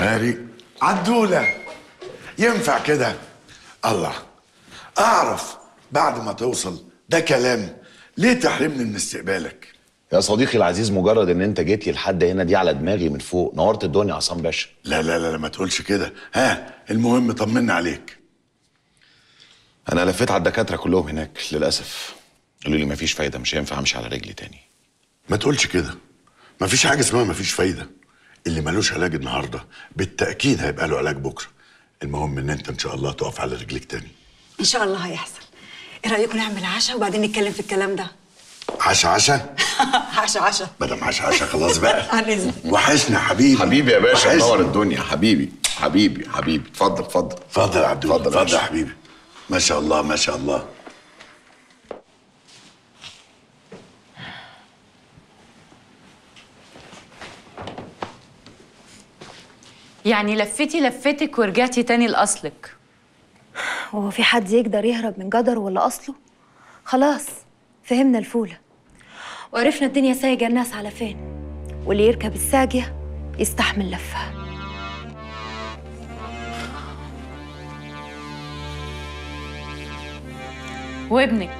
هاري عدولة ينفع كده الله اعرف بعد ما توصل ده كلام ليه تحرمني من استقبالك يا صديقي العزيز مجرد ان انت جيت لي لحد هنا دي على دماغي من فوق نورت الدنيا يا عصام باشا لا لا لا لا، ما تقولش كده ها المهم طمنا عليك انا لفيت على الدكاتره كلهم هناك للاسف قالوا لي مفيش فايده مش هينفع امشي على رجلي تاني ما تقولش كده مفيش حاجه اسمها مفيش فايده اللي ملوش علاج النهارده بالتاكيد هيبقى له علاج بكره المهم ان انت ان شاء الله تقف على رجليك تاني ان شاء الله هيحصل ايه رايكم نعمل عشاء وبعدين نتكلم في الكلام ده عشا عشا عشاء عشاء مدام عشا عشا خلاص بقى عن إذنك. وحشنا يا حبيبي حبيبي يا باشا وحشنا. منور الدنيا حبيبي حبيبي حبيبي اتفضل اتفضل اتفضل يا عبد الله اتفضل يا اتفضل يا باشا. حبيبي ما شاء الله ما شاء الله يعني لفتي لفتك ورجعتي تاني لأصلك هو في حد يقدر يهرب من قدره ولا أصله؟ خلاص فهمنا الفولة وعرفنا الدنيا سايقة الناس على فين واللي يركب الساقية يستحمل لفها وابنك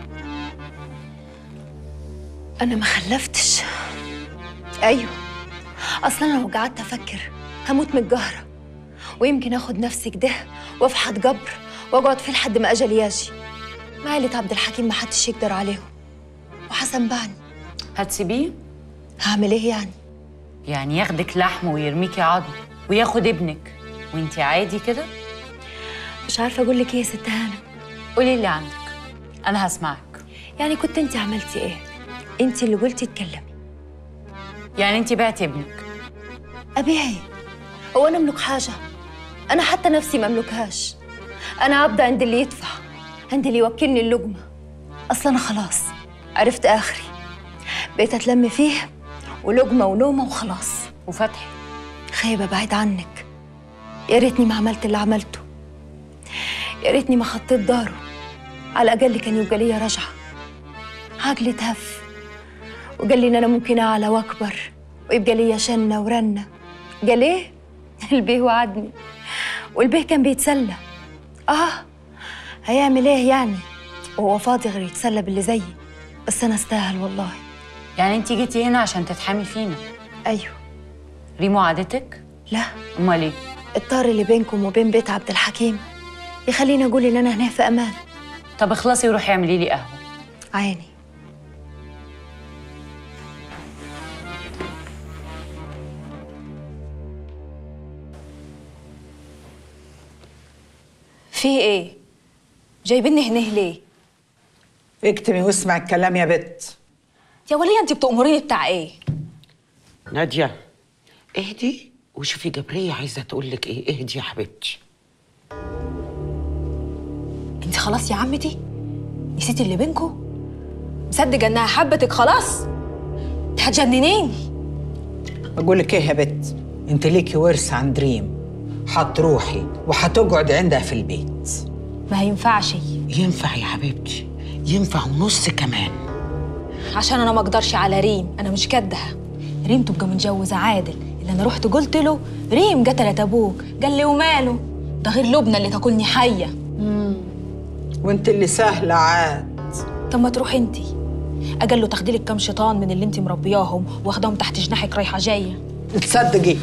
أنا ما خلفتش أيوه أصلا أنا لو قعدت أفكر هموت من القهرة ويمكن آخد نفسي كده وأفحط قبر وأقعد فيه لحد ما أجل ياجي مع عيلة عبد الحكيم ما حدش يقدر عليهم وحسن بعني هتسيبيه هعمل إيه يعني؟ يعني ياخدك لحم ويرميكي عظم وياخد ابنك وانتي عادي كده مش عارفة أقول لك إيه يا ست هانم قولي اللي عندك انا هسمعك يعني كنت أنت عملتي إيه؟ أنت اللي قلتي اتكلمي يعني انتي بعتي ابنك أبيعي هو أنا أملك حاجة أنا حتى نفسي ما أملكهاش أنا عبد عند اللي يدفع عند اللي يوكلني اللقمة أصل أنا خلاص عرفت آخري بقيت أتلم فيه ولقمة ونومة وخلاص وفتحي خايبة بعيد عنك يا ريتني ما عملت اللي عملته يا ريتني ما خطيت داره على الأقل كان يبقى ليا رجعة عقلي اتهف وقال لي إن أنا ممكن أعلى وأكبر ويبقى ليا شنة ورنة قال إيه؟ البيه وعدني والبيه كان بيتسلى آه هيعمل إيه يعني؟ وهو فاضي غير يتسلى باللي زيي بس أنا أستاهل والله يعني انتي جيتي هنا عشان تتحامي فينا أيوه ريمو عادتك لا امال ايه الطار اللي بينكم وبين بيت عبد الحكيم يخليني أقول إن أنا هنا في أمان طب اخلصي وروحي اعملي لي قهوه عيني في ايه؟ جايبيني هنا ليه؟ اكتمي واسمع الكلام يا بت يا وليه انت بتأمريني بتاع ايه؟ نادية اهدي وشوفي جبرية عايزة تقول لك ايه اهدي يا حبيبتي انت خلاص يا عمتي؟ نسيتي اللي بينكم؟ مصدقة انها حبتك خلاص؟ انت هتجننيني بقول لك ايه يا بت انت ليكي ورث عن دريم هتروحي وهتقعد عندها في البيت ما هينفعش ينفع يا حبيبتي ينفع ونص كمان عشان انا ما اقدرش على ريم انا مش كدها ريم تبقى متجوزة عادل اللي انا رحت قلت له ريم قتلت ابوك قال لي وماله ده غير لبنى اللي تاكلني حية وانت اللي سهلة عاد طب ما تروحي انتي اجل له تاخدي لك كام شيطان من اللي انت مربياهم واخداهم تحت جناحك رايحه جايه تصدقي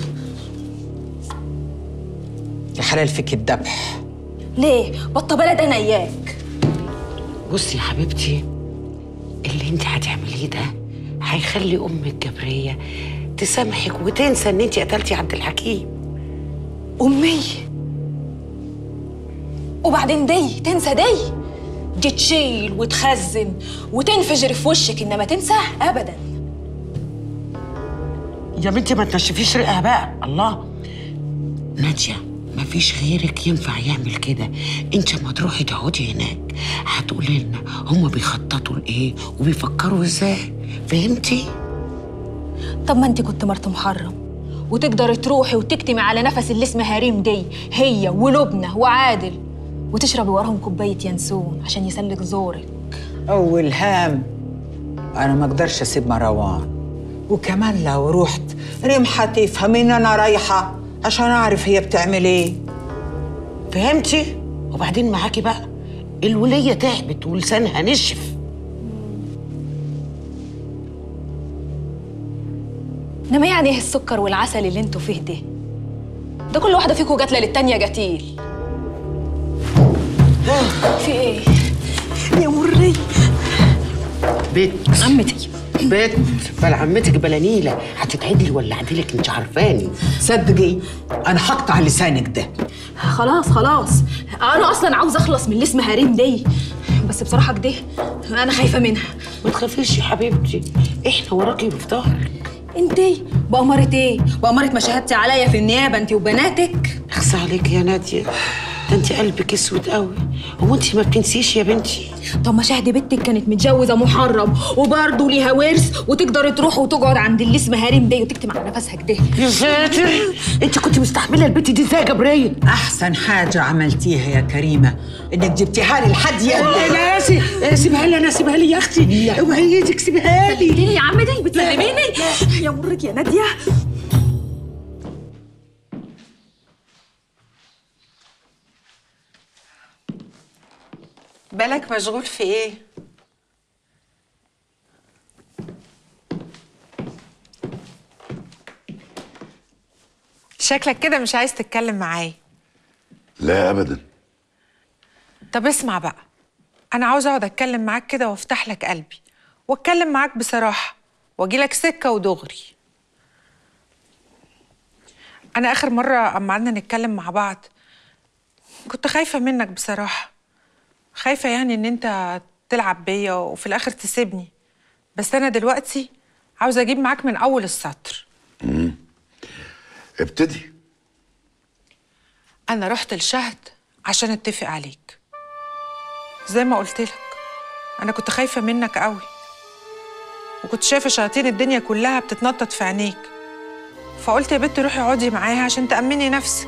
يا حلال فيك الذبح ليه بطه بلد انا اياك بصي يا حبيبتي اللي انت هتعمليه ده هيخلي امك جبرية تسامحك وتنسى ان انت قتلتي عبد الحكيم امي وبعدين دي تنسى دي دي تشيل وتخزن وتنفجر في وشك انما تنسى ابدا يا بنتي ما تنشفيش ريقها بقى الله نادية مفيش غيرك ينفع يعمل كده انت لما تروحي تقعدي هناك هتقولي لنا هما بيخططوا لايه وبيفكروا ازاي فهمتي طب ما انت كنت مرت محرم وتقدري تروحي وتكتمي على نفس اللي اسمها ريم دي هي ولبنى وعادل وتشربي وراهم كوبايه ينسون عشان يسلك زورك اول هام انا ما اقدرش اسيب مروان وكمان لو رحت ريم هتفهم ان انا رايحه عشان اعرف هي بتعمل ايه فهمتي وبعدين معاكي بقى الوليه تعبت ولسانها نشف انما يعني ايه السكر والعسل اللي انتوا فيه ده ده كل واحده فيكم جاتله للتانيه جتيل في ايه يا مري بيت عمتي بيت بلا عمتك بلا نيله هتتعدلي ولا عدلك انت عارفاني صدقي انا هقطع لسانك ده خلاص خلاص انا اصلا عاوز اخلص من اللي اسمها ريم دي بس بصراحه كده انا خايفه منها ما تخافيش يا حبيبتي احنا وراكي وفي ظهرك انتي بأمارة ايه؟ بأمارة ما شهدتي عليا في النيابة انتي وبناتك اخصى عليك يا ناديه ده انت قلبك اسود قوي هو انت ما بتنسيش يا بنتي طب ما شهد بنتك كانت متجوزة محرم وبرضه ليها ورث وتقدر تروح وتقعد عند اللي اسمها ريم دي وتكتم على نفسها كده يا ساتر انت كنت مستحمله البت دي ازاي يا جبريه احسن حاجه عملتيها يا كريمه انك جبتيها لي لحد يدي انا اسف سيبها لي انا سيبها لي يا اختي اوعي ايدك سيبها لي ليه يا عم دي بتفهميني يا مرك يا نادية بالك مشغول في ايه؟ شكلك كده مش عايز تتكلم معايا لا ابدا طب اسمع بقى انا عاوز اقعد اتكلم معاك كده وافتح لك قلبي واتكلم معاك بصراحه واجي لك سكه ودغري انا اخر مره اما قعدنا نتكلم مع بعض كنت خايفه منك بصراحه خايفه يعني ان انت تلعب بيا وفي الاخر تسيبني بس انا دلوقتي عاوزه اجيب معاك من اول السطر ابتدي انا رحت لشهد عشان اتفق عليك زي ما قلت لك انا كنت خايفه منك قوي وكنت شايفه شياطين الدنيا كلها بتتنطط في عينيك فقلت يا بنت روحي اقعدي معاها عشان تأمني نفسك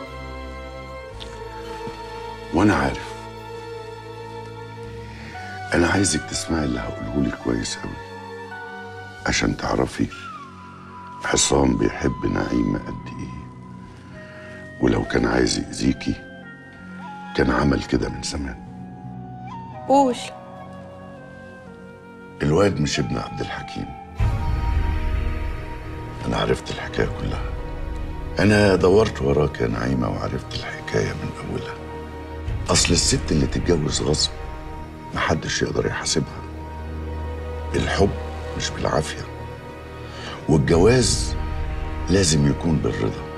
وانا عارف انا عايزك تسمعي اللي هقوله لك كويس قوي عشان تعرفي حصان بيحب نعيمة قد ايه ولو كان عايز يأذيكي كان عمل كده من زمان قول الواد مش ابن عبد الحكيم انا عرفت الحكايه كلها انا دورت وراك يا نعيمه وعرفت الحكايه من اولها اصل الست اللي تتجوز غصب محدش يقدر يحاسبها الحب مش بالعافيه والجواز لازم يكون بالرضا